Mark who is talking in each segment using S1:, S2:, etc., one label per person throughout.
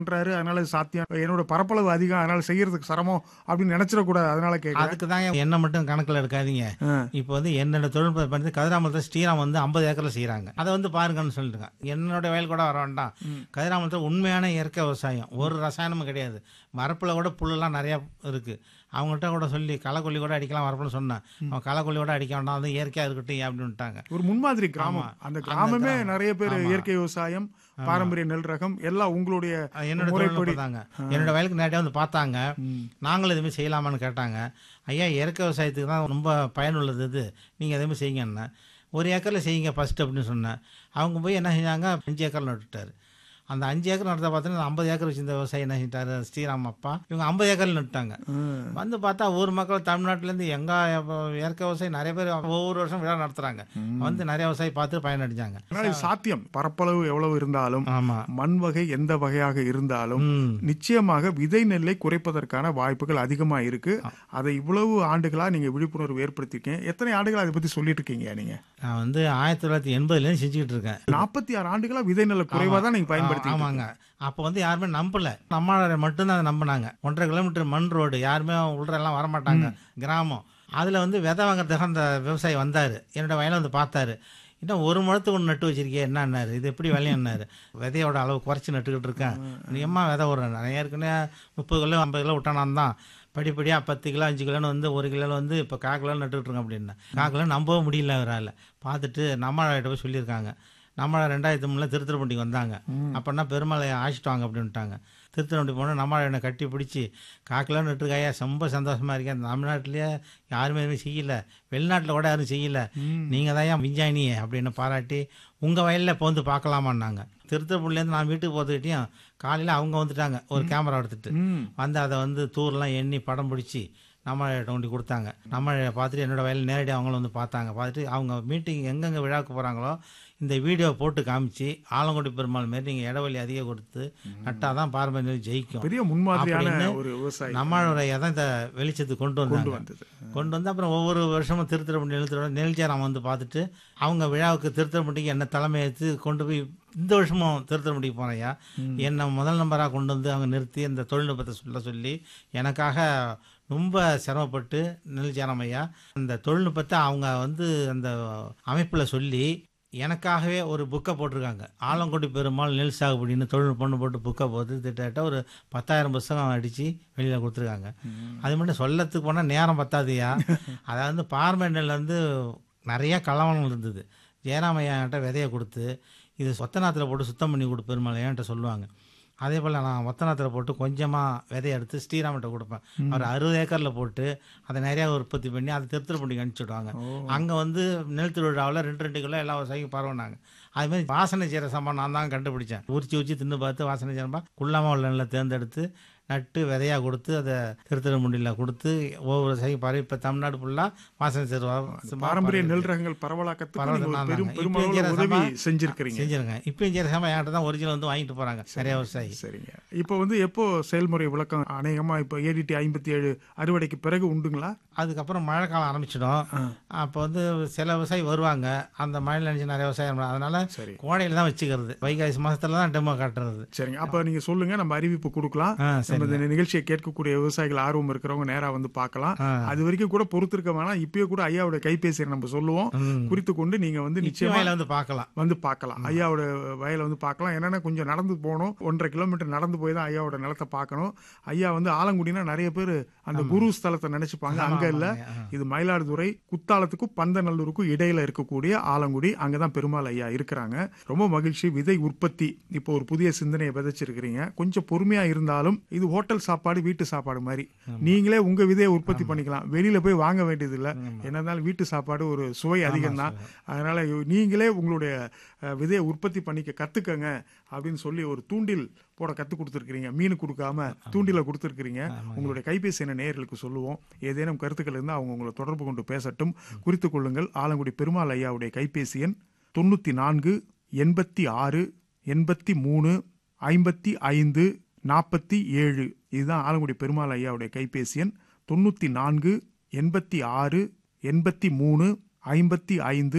S1: பண்றாரு அதனால இது சாத்தியம் என்னோட பரப்பளவு அதிகம் அதனால செய்யறதுக்கு சிரமம் அப்படின்னு நினைச்சிடக்கூடாது அதனால கேட்கறேன்
S2: அதுக்கு தாங்க என்ன மட்டும் கணக்கில் எடுக்காதீங்க
S1: ஆ.
S2: இப்போ வந்து என்னோட தொழில்நுட்பம் பண்ணி கதிராமலத்தில் ஸ்ரீராம் வந்து ஐம்பது ஏக்கரில் செய்கிறாங்க அதை வந்து பாருங்கன்னு சொல்லிட்டுங்க என்னோட வயல் கூட வர வேண்டாம் கதிராமலத்தில் உண்மையான இயற்கை விவசாயம் ஒரு ரசாயனமும் கிடையாது மரப்பில் கூட புல்லுலாம் நிறையா இருக்குது அவங்கள்ட்ட கூட சொல்லி களைக்கொல்லி கூட அடிக்கலாம் வரப்புன்னு சொன்னேன் அவன் களைக்கொல்லி கூட அடிக்க வேண்டாம் அது இயற்கையாக இருக்கட்டும் அப்படின்ட்டாங்க
S1: ஒரு முன்மாதிரி கிராமம்
S2: ஆமா.
S1: அந்த
S2: அந்த
S1: கிராமமே
S2: கிராமம்.
S1: நிறைய பேர்
S2: ஆமா.
S1: இயற்கை விவசாயம் பாரம்பரிய நெல் ரகம் எல்லாம் உங்களுடைய
S2: அது என்னோட
S1: முறைப்படி
S2: தொழில்நுட்பம் தாங்க என்னோட வயலுக்கு நேரடியாக வந்து பார்த்தாங்க நாங்களும் எதுவுமே செய்யலாமான்னு கேட்டாங்க ஐயா இயற்கை விவசாயத்துக்கு தான் ரொம்ப பயனுள்ளது இது நீங்கள் எதுவுமே செய்யுங்கன்னு ஒரு ஏக்கரில் செய்யுங்க ஃபர்ஸ்ட் அப்படின்னு சொன்னேன் அவங்க போய் என்ன செஞ்சாங்க அஞ்சு ஏக்கர் நட்டுட்டாரு அந்த அஞ்சு ஏக்கர் நடுறத பார்த்தீங்கன்னா ஐம்பது ஏக்கர் வச்சிருந்த விவசாயி என்ன செஞ்சிட்டாரு ஸ்ரீராம் அப்பா இவங்க ஐம்பது ஏக்கரில் நட்டுட்டாங்க
S1: ம்.
S2: வந்து பார்த்தா ஊர் மக்கள் தமிழ்நாட்டிலேருந்து எங்க இப்போ இயற்கை விவசாயி நிறைய பேர் ஒவ்வொரு வருஷம் விழா நடத்துகிறாங்க வந்து நிறைய விவசாயி பார்த்து பயனடைஞ்சாங்க
S1: அதனால இது சாத்தியம் பரப்பளவு எவ்வளவு இருந்தாலும்
S2: ஆமாம்
S1: மண் வகை எந்த வகையாக இருந்தாலும்
S2: ம்
S1: நிச்சயமாக விதை நெல்லை குறைப்பதற்கான வாய்ப்புகள் அதிகமா இருக்கு அதை இவ்வளவு ஆண்டுகளா நீங்க விழிப்புணர்வு ஏற்படுத்திருக்கீங்க எத்தனை ஆண்டுகளா அதை பத்தி சொல்லிட்டு இருக்கீங்க நீங்க
S2: நான் வந்து ஆயிரத்தி தொள்ளாயிரத்தி எண்பதுலேருந்து செஞ்சுக்கிட்டு இருக்கேன்
S1: நாற்பத்தி ஆறு ஆண்டுகளா விதை நெல்லை குறைவா தான் நீங்க பயன்படுத்தி
S2: ஆ- ஆமாங்க அப்போ வந்து யாருமே நம்பல நம்மளால மட்டும்தான் அதை நம்பினாங்க ஒன்றரை கிலோமீட்டர் மண் ரோடு யாருமே உள்ள எல்லாம் வரமாட்டாங்க கிராமம் அதில் வந்து விதை வாங்குறதுக்கு அந்த விவசாயி வந்தார் என்னோட வயலை வந்து பார்த்தாரு இன்னும் ஒரு முழத்துக்கு ஒன்று நட்டு வச்சிருக்கே என்னன்னாரு இது எப்படி விளையாடினாரு விதையோட அளவு குறைச்சி நட்டுக்கிட்டு இருக்கேன் நீ எம்மா விதை விடுறேன் நான் ஏற்கனவே முப்பது கிலோ ஐம்பது கிலோ விட்டானான் தான் படிப்படியாக பத்து கிலோ அஞ்சு கிலோன்னு வந்து ஒரு கிலோ வந்து இப்போ கா கிலோ நட்டுக்கிட்டு இருக்கேன் அப்படின்னா கா கிலோ நம்பவே முடியல அவரால் பார்த்துட்டு நம்மளாட்ட போய் சொல்லியிருக்காங்க நம்மளை ரெண்டாயிரத்தி மூணில் திருத்துறைப்பூண்டிக்கு வந்தாங்க அப்போனா பெருமாளை ஆசிட்டு வாங்க அப்படின்ட்டாங்க திருத்துறைப்பூண்டி போனால் நம்மளை என்னை கட்டி பிடிச்சி காக்கிலாம் நட்டுருக்காயா ரொம்ப சந்தோஷமா இருக்கேன் தமிழ்நாட்டிலேயே யாருமே எதுவும் செய்யல வெளிநாட்டில் கூட யாரும் செய்யல நீங்கள் தான் ஏன் விஞ்ஞானியே அப்படின்னு பாராட்டி உங்கள் வயலில் இப்போ வந்து பார்க்கலாமான்னாங்க திருத்துறைப்பூண்டிலேருந்து நான் வீட்டுக்கு போகிறதுக்கிட்டையும் காலையில் அவங்க வந்துட்டாங்க ஒரு கேமரா எடுத்துட்டு
S1: ம்.
S2: வந்து அதை வந்து தூர்லாம் எண்ணி படம் பிடிச்சி நம்ம கொண்டு கொடுத்தாங்க நம்ம பார்த்துட்டு என்னோட வயலில் நேரடியாக அவங்களும் வந்து பார்த்தாங்க பார்த்துட்டு அவங்க மீட்டிங் எங்கெங்கே விழாவுக்கு போகிறாங்களோ இந்த வீடியோ போட்டு காமிச்சு ஆலங்குடி பெருமாள் மாரி நீங்கள் இடவெளி அதிகம் கொடுத்து நட்டால் தான் பாரம்பரிய நெல் ஜெயிக்கும்
S1: பெரிய முன்மாதிரியான
S2: அப்படின்னு
S1: ஒரு விவசாயி
S2: நம்மளோட எதை இந்த வெளிச்சத்துக்கு கொண்டு
S1: கொண்டு
S2: வந்தாங்க
S1: வந்தது
S2: கொண்டு வந்து அப்புறம் ஒவ்வொரு வருஷமும் திருத்திரப்பட்டி நிலத்தோட நெல்ச்சாரம் வந்து பார்த்துட்டு அவங்க விழாவுக்கு திருத்திரப்பட்டிக்கு என்ன தலைமை ஏற்று கொண்டு போய் இந்த வருஷமும் திருத்திரப்பட்டிக்கு போனையா என்னை முதல் நம்பராக கொண்டு வந்து அவங்க நிறுத்தி அந்த தொழில்நுட்பத்தை சொல்ல சொல்லி எனக்காக ரொம்ப சிரமப்பட்டு நெல்ச்சாரம் ஐயா அந்த தொழில்நுட்பத்தை அவங்க வந்து அந்த அமைப்பில் சொல்லி எனக்காகவே ஒரு புக்கை போட்டிருக்காங்க ஆலங்குடி பெருமாள் நெல் சாகுபடின்னு தொழில்நுட்பம்னு போட்டு புக்கை போட்டு திட்டத்தட்ட ஒரு பத்தாயிரம் புஸ்தகம் அடித்து வெளியில் கொடுத்துருக்காங்க அது மட்டும் சொல்லத்துக்கு போனால் நேரம் பத்தாதுயா அதாவது வந்து பாரம்பரிய நெல் வந்து நிறைய கலவரம் இருந்தது ஜெயராமையான்ட்ட விதைய கொடுத்து இது ஒத்தநாத்தில் போட்டு சுத்தம் பண்ணி கொடு பெருமாள் என்கிட்ட சொல்லுவாங்க அதே போல் நான் ஒத்தநாத்தில் போட்டு கொஞ்சமாக விதைய எடுத்து ஸ்ரீராமகிட்ட கொடுப்பேன் அவர் அறுபது ஏக்கரில் போட்டு அதை நிறையா உற்பத்தி பண்ணி அதை திருத்திருப்பண்டிக்கு அனுப்பிச்சி விடுவாங்க அங்கே வந்து நெல் திருவிழாவில் ரெண்டு ரெண்டு கிலோ எல்லா விவசாயிக்கும் பரவுனாங்க அது மாதிரி வாசனை செய்கிற சம்பவம் நான் தான் கண்டுபிடிச்சேன் உரிச்சு உரிச்சு தின்னு பார்த்து வாசனை செய்யறப்ப குள்ளாமல் உள்ள நெல்லை தேர்ந்தெடுத்து நட்டு விதையா கொடுத்து அதை திருத்திருமுண்டியில் கொடுத்து ஒவ்வொரு சை பரவி இப்போ தமிழ்நாடு ஃபுல்லாக வாசனை செய்வாங்க
S1: பாரம்பரிய நெல் ரகங்கள் பரவலாக்கத்துக்கு நீங்க ஒரு
S2: பரவல்
S1: பெரும்
S2: தாங்க.
S1: பெருமளவு
S2: இப்ப
S1: உதவி
S2: செய்யற
S1: செஞ்சிருக்கிறீங்க
S2: செஞ்சிருக்கேன் இப்பயும் செய்கிற சமயம் என்கிட்ட தான் ஒரிஜினல் வந்து வாங்கிட்டு போகிறாங்க நிறைய விவசாயி
S1: சரிங்க இப்போ வந்து எப்போ செயல்முறை விளக்கம் அநேகமா இப்போ ஏடிடி ஐம்பத்தி ஏழு அறுவடைக்கு பிறகு உண்டுங்களா
S2: அதுக்கப்புறம் மழை காலம் ஆரம்பிச்சிடும் அப்போ வந்து சில விவசாயி வருவாங்க அந்த மழையில் நினைச்சு நிறைய விவசாயம் பண்ணுவாங்க. அதனால
S1: சரி
S2: கோடையில் தான் வச்சுக்கிறது வைகாசி மாசத்துல தான் டெமோ காட்டுறது
S1: சரிங்க அப்ப நீங்க சொல்லுங்க நம்ம அறிவிப்பு கொடுக்கலாம்
S2: ஆ
S1: நம்ம
S2: சரி
S1: இந்த நிகழ்ச்சியை கேட்கக்கூடிய விவசாயிகள் ஆர்வம் இருக்கிறவங்க நேரா வந்து பார்க்கலாம்
S2: ஆ.
S1: அது வரைக்கும் கூட பொறுத்திருக்க வேணாம் இப்பயே கூட ஐயாவோட கைபேசியை நம்ம சொல்லுவோம்
S2: ம்.
S1: குறித்து கொண்டு நீங்க வந்து
S2: நிச்சயம்
S1: நிச்சயமா
S2: வயலை வந்து பார்க்கலாம்
S1: வந்து பார்க்கலாம் ஐயாவோட வயலை வந்து பார்க்கலாம் என்னன்னா கொஞ்சம் நடந்து போகணும் ஒன்றரை கிலோமீட்டர் நடந்து போய் தான் ஐயாவோட நிலத்தை பார்க்கணும் ஐயா வந்து ஆலங்குடினா நிறைய பேர் அந்த குரு ஸ்தலத்தை நினைச்சுப்பாங்க அங்க இல்ல
S2: ஆ.
S1: இது மயிலாடுதுறை குத்தாலத்துக்கும் பந்தநல்லூருக்கும் இடையில இருக்கக்கூடிய ஆலங்குடி அங்கதான் பெருமாள் ஐயா இருக்கிறாங்க ரொம்ப மகிழ்ச்சி விதை உற்பத்தி இப்போ ஒரு புதிய சிந்தனையை விதைச்சிருக்கிறீங்க கொஞ்சம் பொறுமையா இருந்தாலும் இது ஹோட்டல் சாப்பாடு வீட்டு சாப்பாடு மாதிரி நீங்களே உங்க விதையை உற்பத்தி பண்ணிக்கலாம் வெளியில போய் வாங்க வேண்டியது இல்ல என்னதான் வீட்டு சாப்பாடு ஒரு சுவை அதிகம் தான் அதனால நீங்களே உங்களுடைய அஹ், விதையை உற்பத்தி பண்ணிக்க கத்துக்கங்க அப்படின்னு சொல்லி ஒரு தூண்டில் போட கத்து கொடுத்துருக்கீங்க மீன் கொடுக்காம தூண்டில கொடுத்துருக்கீங்க உங்களுடைய கைபேசி என நேயர்களுக்கு சொல்லுவோம் ஏதேனும் கருத்துக்கள் இருந்தால் அவங்க உங்களை தொடர்பு கொண்டு பேசட்டும் குறித்துக் கொள்ளுங்கள் ஆலங்குடி பெருமாள் ஐயாவுடைய கைபேசி எண் தொண்ணூற்றி நான்கு எண்பத்தி ஆறு எண்பத்தி மூணு ஐம்பத்தி ஐந்து நாற்பத்தி ஏழு இதுதான் ஆலங்குடி பெருமாள் ஐயாவுடைய கைபேசி எண் தொண்ணூற்றி நான்கு எண்பத்தி ஆறு எண்பத்தி மூணு ஐம்பத்தி ஐந்து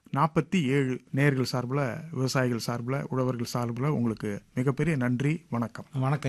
S1: நாற்பத்தி ஏழு நேர்கள் சார்பில் விவசாயிகள் சார்பில் உழவர்கள் சார்பில் உங்களுக்கு மிகப்பெரிய நன்றி வணக்கம்
S2: வணக்கம்